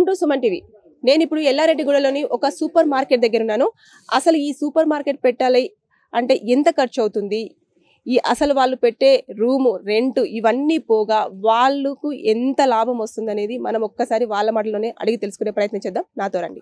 To Suman TV నేను ఇప్పుడు ఎల్లారెడ్డిగూడలోని ఒక సూపర్ మార్కెట్ దగ్గర ఉన్నాను అసలు ఈ సూపర్ మార్కెట్ పెట్టాలి అంటే ఎంత ఖర్చు అవుతుంది ఈ అసలు వాళ్ళు పెట్టే రూము రెంట్ ఇవన్నీ పోగా వాళ్ళకు ఎంత లాభం వస్తుంది అనేది మనం ఒక్కసారి వాళ్ళ మాటలోనే అడిగి తెలుసుకునే ప్రయత్నం చేద్దాం నాతో రండి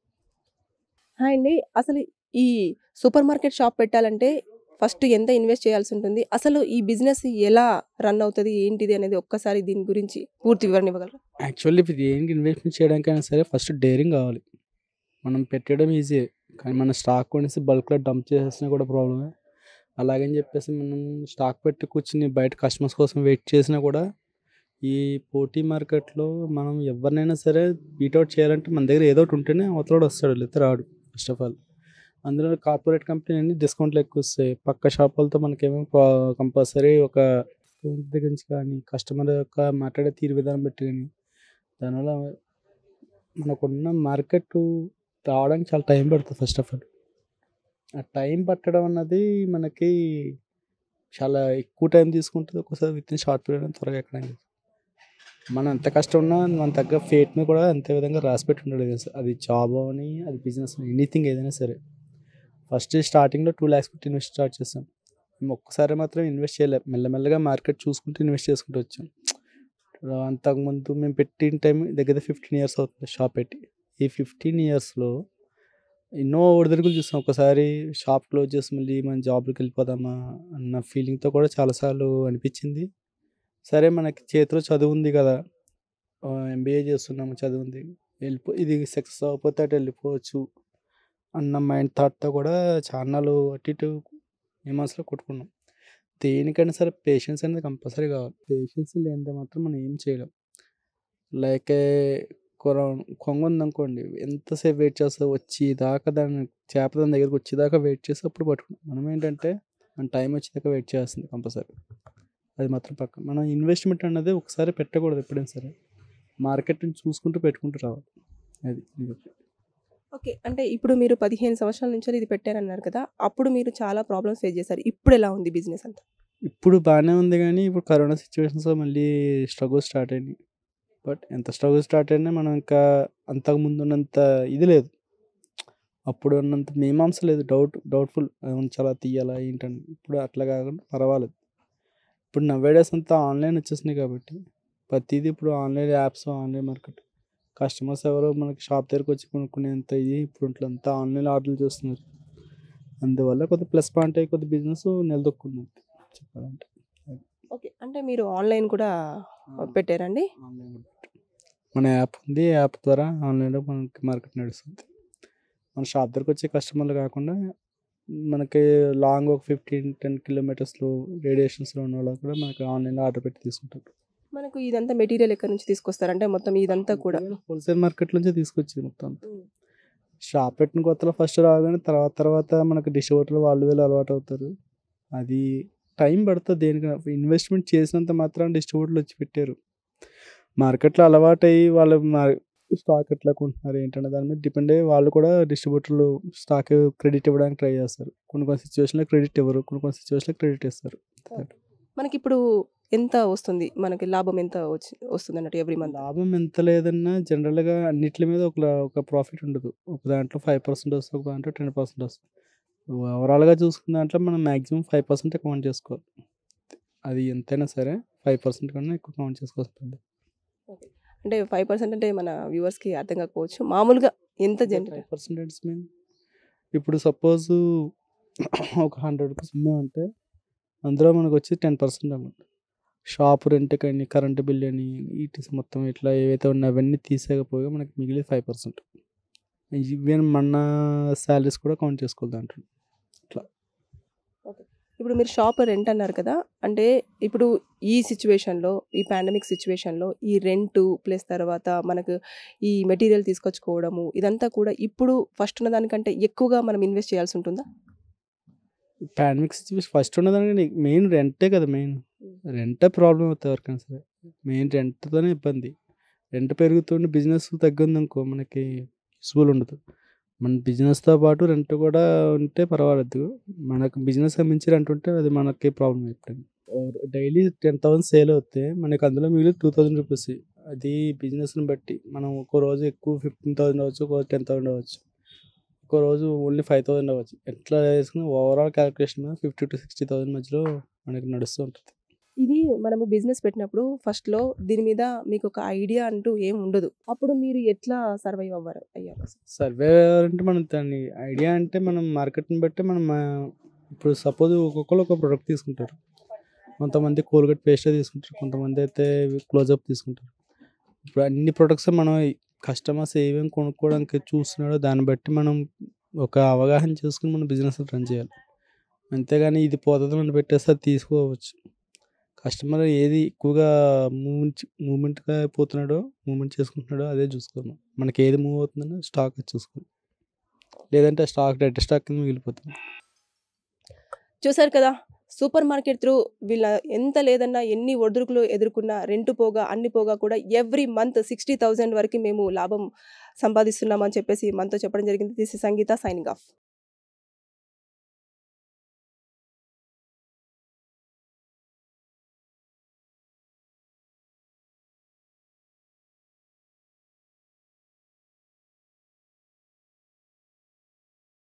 హాయ్ అండి అసలు ఈ సూపర్ మార్కెట్ షాప్ పెట్టాలంటే ఫస్ట్ ఎంత ఇన్వెస్ట్ చేయాల్సి ఉంటుంది అసలు ఈ బిజినెస్ ఎలా రన్ అవుతుంది ఏంటిది అనేది ఒక్కసారి దీని గురించి పూర్తి వివరణ ఇవ్వగలరా యాక్చువల్లీ ఇది ఏంటి ఇన్వెస్ట్మెంట్ చేయడానికైనా సరే ఫస్ట్ డేరింగ్ కావాలి మనం పెట్టడం ఈజీ కానీ మన స్టాక్ కొనేసి బల్క్లో డంప్ చేసేసినా కూడా ప్రాబ్లమే అలాగని చెప్పేసి మనం స్టాక్ పెట్టి కూర్చుని బయట కస్టమర్స్ కోసం వెయిట్ చేసినా కూడా ఈ పోటీ మార్కెట్లో మనం ఎవరినైనా సరే బీట్అవుట్ చేయాలంటే మన దగ్గర ఏదో ఒకటి ఉంటేనే అవతలోడు వస్తాడు లేకపోతే రాడు ఫస్ట్ ఆఫ్ ఆల్ అందులో కార్పొరేట్ కంపెనీ అన్ని డిస్కౌంట్లు ఎక్కువ వస్తాయి పక్క షాపులతో మనకేమో కంపల్సరీ ఒక దగ్గర నుంచి కానీ కస్టమర్ యొక్క మాట్లాడే తీరు విధానం బట్టి కానీ దానివల్ల మనకున్న మార్కెట్ రావడానికి చాలా టైం పడుతుంది ఫస్ట్ ఆఫ్ ఆల్ ఆ టైం పట్టడం అన్నది మనకి చాలా ఎక్కువ టైం తీసుకుంటుంది ఒక్కోసారి విత్ ఇన్ షార్ట్ పీరియడ్ త్వరగా ఎక్కడానికి మనం ఎంత కష్టం ఉన్నా మన తగ్గ ఫేట్ని కూడా అంతే విధంగా రాసి పెట్టి ఉండదు కదా సార్ అది జాబ్ అని అది బిజినెస్ ఎనీథింగ్ ఏదైనా సరే ఫస్ట్ స్టార్టింగ్లో టూ ల్యాక్స్ పెట్టి ఇన్వెస్ట్ స్టార్ట్ చేస్తాం మేము ఒక్కసారి మాత్రం ఇన్వెస్ట్ చేయలేము మెల్లమెల్లగా మార్కెట్ చూసుకుంటూ ఇన్వెస్ట్ చేసుకుంటూ వచ్చాం అంతకుముందు మేము పెట్టిన టైం దగ్గర ఫిఫ్టీన్ ఇయర్స్ అవుతుంది షాప్ పెట్టి ఈ ఫిఫ్టీన్ ఇయర్స్లో ఎన్నో ఒడిదుడుకులు చూసాం ఒకసారి షాప్ క్లోజ్ చేసి మళ్ళీ మన జాబ్కి వెళ్ళిపోదామా అన్న ఫీలింగ్తో కూడా చాలాసార్లు అనిపించింది సరే మనకి చేతిలో చదువు ఉంది కదా ఎంబీఏ చేస్తున్నాము చదువు ఉంది వెళ్ళిపో ఇది సక్సెస్ అవ్వకపోతే అటు వెళ్ళిపోవచ్చు అన్న మైండ్ థాట్తో కూడా చాలాలు అటు ఇటు ఈ మనసులో కొట్టుకున్నాం దేనికైనా సరే పేషెన్స్ అనేది కంపల్సరీ కావాలి పేషెన్స్ లేనిదే మాత్రం మనం ఏం చేయలేం లైక్ కొర కొంగ ఉందనుకోండి ఎంతసేపు వెయిట్ చేస్తా వచ్చి దాకా దాన్ని చేప దాని దగ్గరికి వచ్చేదాకా వెయిట్ చేసి అప్పుడు పట్టుకుంటాం మనం ఏంటంటే మన టైం వచ్చేదాకా వెయిట్ చేస్తుంది కంపల్సరీ అది మాత్రం పక్క మనం ఇన్వెస్ట్మెంట్ అన్నది ఒకసారి పెట్టకూడదు ఎప్పుడైనా సరే మార్కెట్ని చూసుకుంటూ పెట్టుకుంటూ రావాలి అది నేను చెప్పేది. ఓకే అంటే ఇప్పుడు మీరు పదిహేను సంవత్సరాల నుంచి ఇది పెట్టారన్నారు కదా అప్పుడు మీరు చాలా ప్రాబ్లమ్స్ ఫేస్ చేశారు ఇప్పుడు ఎలా ఉంది బిజినెస్ అంతా ఇప్పుడు బాగానే ఉంది కానీ ఇప్పుడు కరోనా సిచ్యువేషన్స్ మళ్ళీ స్ట్రగుల్ స్టార్ట్ అయింది బట్ ఎంత స్ట్రగుల్ స్టార్ట్ అయినా మనం ఇంకా అంతకు ముందు ఉన్నంత ఇది లేదు అప్పుడు ఉన్నంత మీమాంస లేదు డౌట్ డౌట్ఫుల్ ఉంచాలా తీయాలా ఏంటని ఇప్పుడు అట్లా కాకుండా పర్వాలేదు ఇప్పుడు నవ్వేడేస్ అంతా ఆన్లైన్ వచ్చేసినాయి కాబట్టి ప్రతిదీ ఇప్పుడు online apps online market customers ఎవరో మనకి షాప్ దగ్గరకు వచ్చి కొనుక్కునేంత ఇది ఇప్పుడు ఇట్లా అంతా ఆన్లైన్ ఆర్డర్లు చేస్తున్నారు అందువల్ల కొద్ది ప్లస్ పాయింట్ అయ్యి కొద్ది బిజినెస్ నిలదొక్కుంది చెప్పాలంటే ఓకే అంటే మీరు ఆన్లైన్ కూడా పెట్టారండి ఆన్లైన్ కూడా పెట్టాం. మన యాప్ ఉంది యాప్ ద్వారా ఆన్లైన్లో మనకి మార్కెట్ నడుస్తుంది మన షాప్ దగ్గరకు వచ్చే కస్టమర్లు కాకుండా మనకి లాంగ్ ఒక ఫిఫ్టీన్ టెన్ కిలోమీటర్స్లో రేడియేషన్స్లో ఉన్న వాళ్ళు కూడా మనకి ఆన్లైన్లో ఆర్డర్ పెట్టి తీసుకుంటారు మనకు ఇదంతా మెటీరియల్ ఎక్కడి నుంచి తీసుకొస్తారంటే మొత్తం ఇదంతా కూడా హోల్సేల్ మార్కెట్ నుంచి తీసుకొచ్చింది మొత్తం అంతా. షాప్ పెట్టిన కొత్తలో ఫస్ట్ రాగానే తర్వాత తర్వాత మనకు డిస్ట్రిబ్యూటర్లు వాళ్ళు వీళ్ళు అలవాటు అవుతారు అది టైం పడుతుంది దేనికైనా ఇన్వెస్ట్మెంట్ చేసినంత మాత్రం డిస్ట్రిబ్యూటర్లు వచ్చి పెట్టారు మార్కెట్లో అలవాటు అయ్యి వాళ్ళు స్టాక్ ఎట్లా కొంటున్నారు ఏంటంటే దాని మీద డిపెండ్ అయ్యి వాళ్ళు కూడా డిస్ట్రిబ్యూటర్లు స్టాక్ క్రెడిట్ ఇవ్వడానికి ట్రై చేస్తారు కొన్ని కొన్ని సిచ్యువేషన్లో క్రెడిట్ ఇవ్వరు కొన్ని కొన్ని సిచ్యువేషన్లో క్రెడిట్ ఇస్తారు మనకి ఇప్పుడు ఎంత వస్తుంది మనకి లాభం ఎంత వచ్చి వస్తుంది అన్నట్టు ఎవ్రీ మంత్ లాభం ఎంత లేదన్నా జనరల్గా అన్నిటి మీద ఒక లా- ఒక ప్రాఫిట్ ఉండదు ఒక దాంట్లో ఫైవ్ పర్సెంట్ వస్తుంది ఒక దాంట్లో టెన్ పర్సెంట్ వస్తుంది ఓవరాల్గా చూసుకున్న దాంట్లో మనం మ్యాక్సిమం ఫైవ్ పర్సెంట్ కౌంట్ చేసుకోవాలి అది ఎంతైనా సరే ఫైవ్ పర్సెంట్ కన్నా ఎక్కువ కౌంట్ చేసుకోవాల్సింది అంటే ఫైవ్ పర్సెంట్ అంటే మన వ్యూవర్స్కి అర్థం కాకపోవచ్చు మామూలుగా ఎంత జనరల్ ఫైవ్ పర్సెంటేజ్ మీన్ ఇప్పుడు సపోజ్ ఒక హండ్రెడ్ రూపీస్ అంటే అందులో మనకు వచ్చి టెన్ పర్సెంట్ అనమాట షాప్ రెంట్ కానీ కరెంటు బిల్ అని ఈటీసీ మొత్తం ఇట్లా ఏవైతే ఉన్నాయో అవన్నీ తీసేయకపోగా మనకి మిగిలి ఫైవ్ పర్సెంట్ ఈవెన్ మన శాలరీస్ కూడా కౌంట్ చేసుకోవాలి దాంట్లో ఇప్పుడు మీరు షాప్ రెంట్ అన్నారు కదా అంటే ఇప్పుడు ఈ సిచ్యువేషన్లో ఈ పాండమిక్ సిచ్యువేషన్లో ఈ రెంట్ ప్లస్ తర్వాత మనకు ఈ మెటీరియల్ తీసుకొచ్చుకోవడము ఇదంతా కూడా ఇప్పుడు ఫస్ట్ ఉన్న దానికంటే ఎక్కువగా మనం ఇన్వెస్ట్ చేయాల్సి ఉంటుందా పాండమిక్ సిచ్యువేషన్ ఫస్ట్ ఉన్నదానికి మెయిన్ రెంటే కదా మెయిన్ రెంటే ప్రాబ్లం అవుతుంది ఎవరికైనా సరే మెయిన్ రెంట్తోనే ఇబ్బంది రెంట్ పెరుగుతుంటే బిజినెస్ తగ్గింది అనుకో మనకి యూస్ఫుల్ ఉండదు మన బిజినెస్తో పాటు రెంట్ కూడా ఉంటే పర్వాలేదు మనకు బిజినెస్ మించి రెంట్ ఉంటే అది మనకి ప్రాబ్లం అయిపోయింది డైలీ టెన్ థౌసండ్ సేల్ అవుతే మనకి అందులో మిగిలి టూ థౌసండ్ రూపీస్ అది బిజినెస్ని బట్టి మనం ఒక రోజు ఎక్కువ ఫిఫ్టీన్ థౌసండ్ అవ్వచ్చు ఒక టెన్ థౌసండ్ అవ్వచ్చు ఒక రోజు ఓన్లీ ఫైవ్ థౌసండ్ అవ్వచ్చు ఎట్లా వేసుకుని overall calculation fifty to sixty thousand మధ్యలో మనకి నడుస్తూ ఉంటుంది ఇది మనము బిజినెస్ పెట్టినప్పుడు ఫస్ట్ లో దీని మీద మీకు ఒక ఐడియా అంటూ ఏం ఉండదు అప్పుడు మీరు ఎట్లా సర్వైవ్ అవ్వరు అయ్యారు సర్వే అంటే మనం దాన్ని ఐడియా అంటే మనం మార్కెట్ని బట్టి మనం ఆ, ఇప్పుడు సపోజ్ ఒక్కొక్కరు ఒక ప్రొడక్ట్ తీసుకుంటారు కొంతమంది కోల్గేట్ పేస్టే తీసుకుంటారు కొంతమంది అయితే క్లోజప్ తీసుకుంటారు ఇప్పుడు అన్ని ప్రొడక్ట్స్ మనం కస్టమర్స్ ఏమేమి కొనుక్కోవడానికి చూస్తున్నాడో దాన్ని బట్టి మనం ఒక అవగాహన చేసుకుని మనం బిజినెస్ రన్ చేయాలి అంతేగాని ఇది పోతుంది మనం పెట్టేస్తే అది తీసుకోవచ్చు కస్టమర్ ఏది ఎక్కువగా మూవ్మెంట్ మూవ్మెంట్గా పోతున్నాడో మూవ్మెంట్ చేసుకుంటున్నాడో అదే చూసుకోవాలి మనకి ఏది మూవ్ అవుతుందో స్టాక్ చూసుకోవాలి లేదంటే స్టాక్ డెడ్ స్టాక్ కింద మిగిలిపోతుంది చూసారు కదా సూపర్ మార్కెట్ త్రూ వీళ్ళ ఎంత లేదన్నా ఎన్ని ఒడుదురుకులు ఎదుర్కొన్నా రెంట్ పోగా అన్ని పోగా కూడా ఎవ్రీ మంత్ సిక్స్టీ థౌజండ్ వరకు మేము లాభం సంపాదిస్తున్నామని చెప్పేసి మనతో చెప్పడం జరిగింది దిస్ సంగీత సైనింగ్ ఆఫ్